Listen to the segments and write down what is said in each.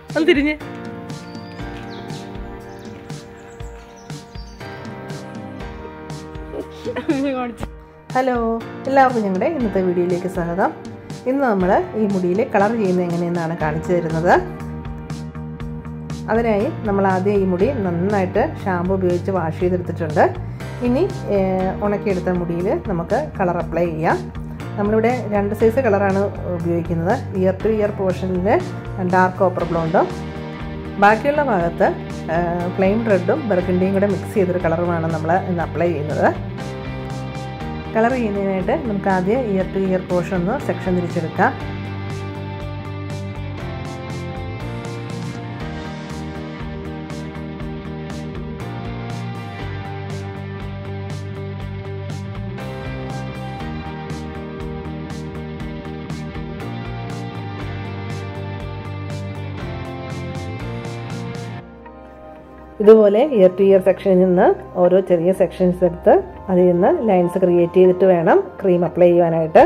ഒന്ന് തിരിഞ്ഞ് ഹലോ എല്ലാവർക്കും ഞങ്ങളുടെ ഇന്നത്തെ വീഡിയോയിലേക്ക് സ്വാഗതം ഇന്ന് നമ്മൾ ഈ മുടിയിൽ കളർ ചെയ്യുന്നത് എങ്ങനെയെന്നാണ് കാണിച്ചു തരുന്നത് അതിനായി നമ്മൾ ആദ്യം ഈ മുടി നന്നായിട്ട് ഷാമ്പു ഉപയോഗിച്ച് വാഷ് ചെയ്തെടുത്തിട്ടുണ്ട് ഇനി ഏഹ്, ഉണക്കിയെടുത്ത മുടിയിൽ നമുക്ക് കളർ അപ്ലൈ ചെയ്യാം നമ്മളിവിടെ രണ്ട് സൈസ് കളറാണ് ഉപയോഗിക്കുന്നത് ഇയർ ടു ഇയർ പോർഷനിൽ ഡാർക്ക് കോപ്പർ ബ്ലോണ്ടും ബാക്കിയുള്ള ഭാഗത്ത് ഫ്ലെയിം റെഡും ബർഗണ്ടിയും കൂടെ മിക്സ് ചെയ്തൊരു കളറുമാണ് നമ്മൾ ഇന്ന് അപ്ലൈ ചെയ്യുന്നത് കളർ ചെയ്യുന്നതിനായിട്ട് നമുക്ക് ആദ്യം ഇയർ ടു ഇയർ പോർഷൻ ഒന്ന് സെക്ഷൻ തിരിച്ചെടുക്കാം ഇതുപോലെ ഇയർ ടു ഇയർ സെക്ഷനിൽ നിന്ന് ഓരോ ചെറിയ സെക്ഷൻസ് എടുത്ത് അതിൽ നിന്ന് ലൈൻസ് ക്രിയേറ്റ് ചെയ്തിട്ട് വേണം ക്രീം അപ്ലൈ ചെയ്യാനായിട്ട്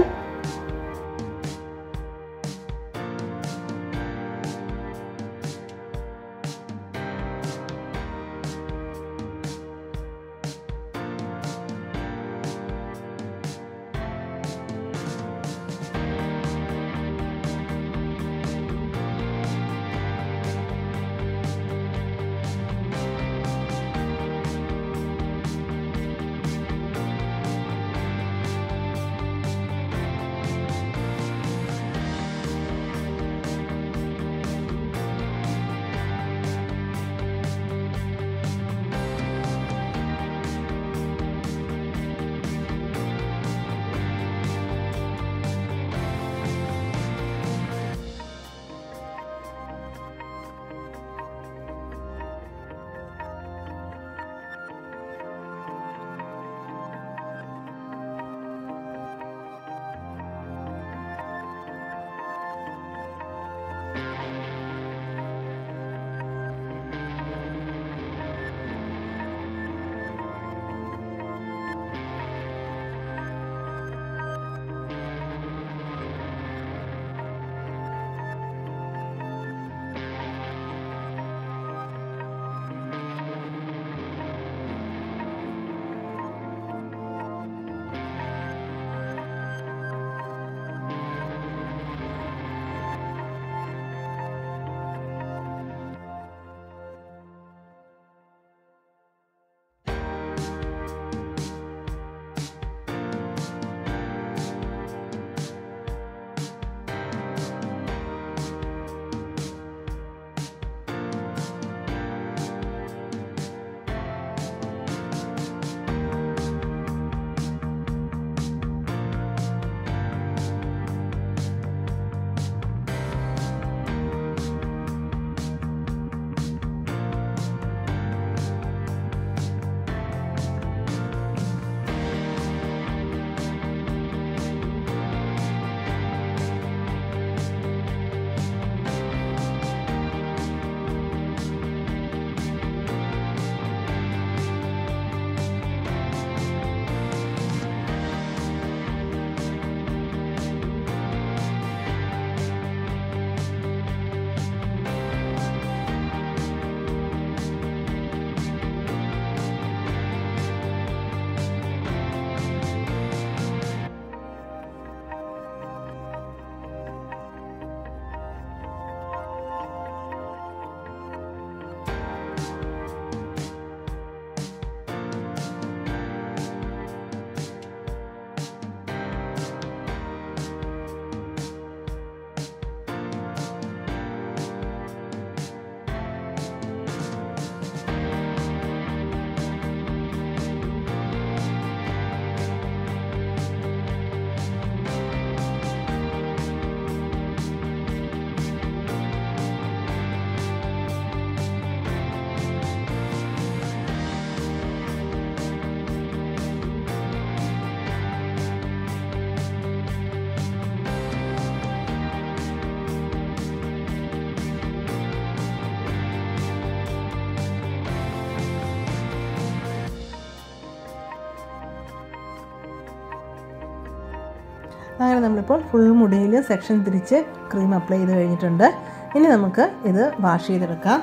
അങ്ങനെ നമ്മളിപ്പോൾ ഫുൾ മുടിയിൽ സെക്ഷൻ തിരിച്ച് ക്രീം അപ്ലൈ ചെയ്ത് കഴിഞ്ഞിട്ടുണ്ട് ഇനി നമുക്ക് ഇത് വാഷ് ചെയ്തെടുക്കാം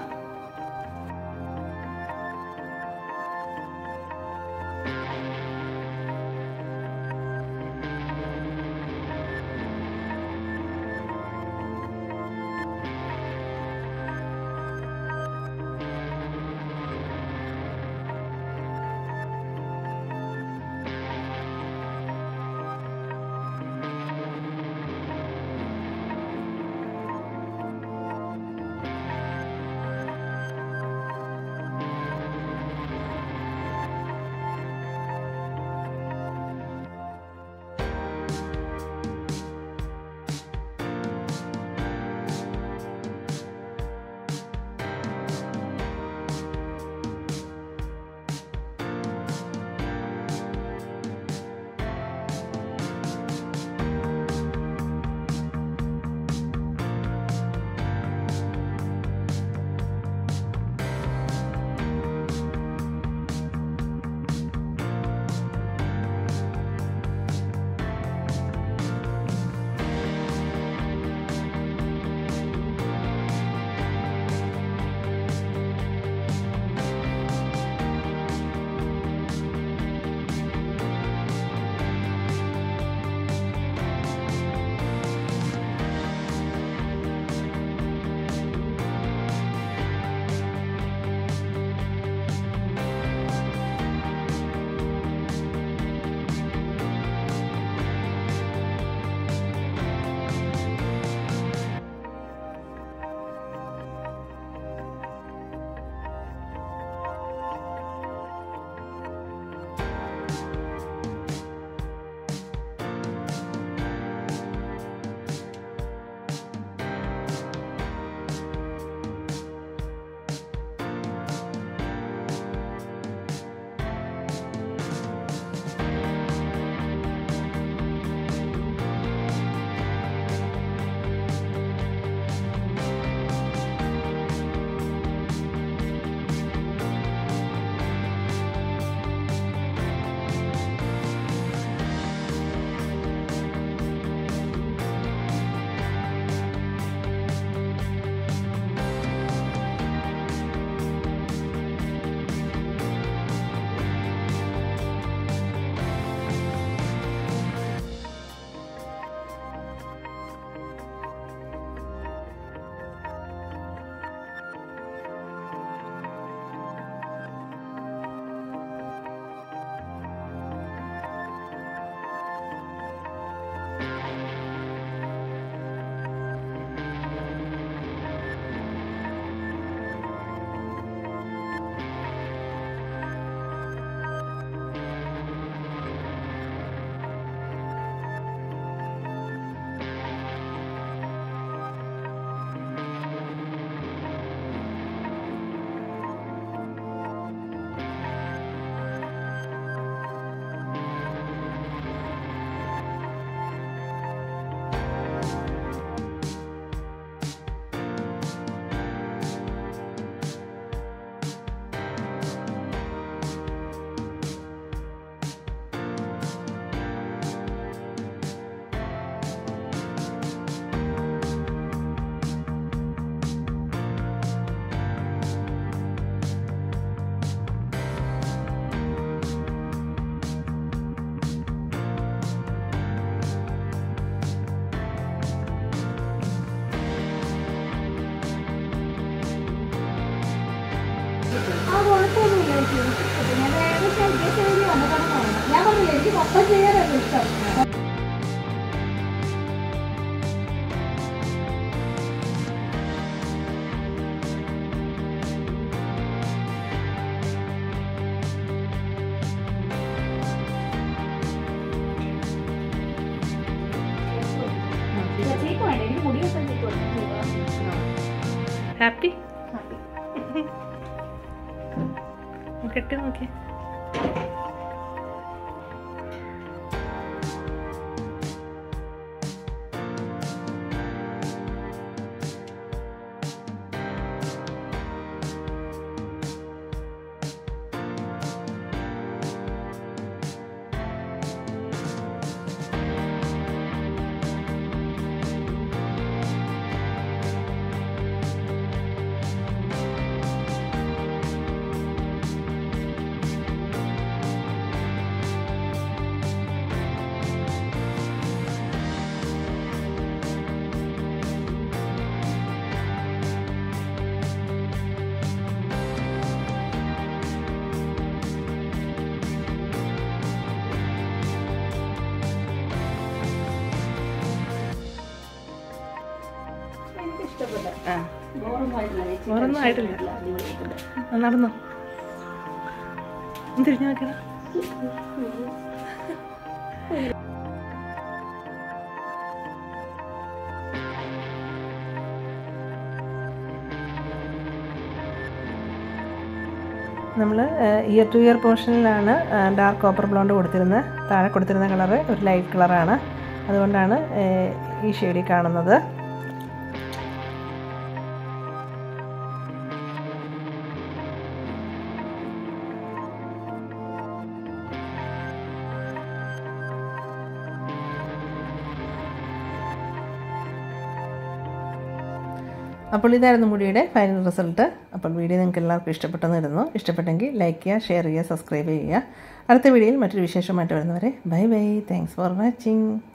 ഞാൻ ഏകദേശം ഉദ്ദേശിച്ച രീതി വന്നിട്ടാണ് കാണുന്നത് ഞാൻ പറഞ്ഞില്ല എനിക്ക് മൊത്തം ചെയ്യാനാണ് ഇഷ്ടം ചേക്ക് വേണ്ട എനിക്ക് മുടി വെട്ടാൻ ചേക്ക് വേണം ഹാപ്പി ഹാപ്പി കെട്ടി നോക്കി ഇഷ്ടപ്പെട്ട ആ ഓറൊന്നും ആയിട്ടില്ല ചേച്ചി. ഓറൊന്നും ആയിട്ടില്ല. അടിപൊളിയായിട്ടുണ്ട്. ആ, നടന്നോ ഒന്ന് തിരിഞ്ഞു നോക്കണം നമ്മൾ ഇയർ ടു ഇയർ പോർഷനിലാണ് ഡാർക്ക് കോപ്പർ ബ്ലോണ്ട് കൊടുത്തിരുന്നത് താഴെ കൊടുത്തിരുന്ന കളറ് ഒരു ലൈറ്റ് കളറാണ് അതുകൊണ്ടാണ് ഏഹ്, ഈ ഷെയ്ഡിൽ കാണുന്നത് അപ്പോൾ ഇതായിരുന്നു മുടിയുടെ ഫൈനൽ റിസൾട്ട് അപ്പോൾ വീഡിയോ നിങ്ങൾക്ക് എല്ലാവർക്കും ഇഷ്ടപ്പെട്ടെന്ന് വരുന്നു ഇഷ്ടപ്പെട്ടെങ്കിൽ ലൈക്ക് ചെയ്യുക ഷെയർ ചെയ്യുക സബ്സ്ക്രൈബ് ചെയ്യുക അടുത്ത വീഡിയോയിൽ മറ്റൊരു വിശേഷമായിട്ട് വരുന്നവരെ bye bye thanks for watching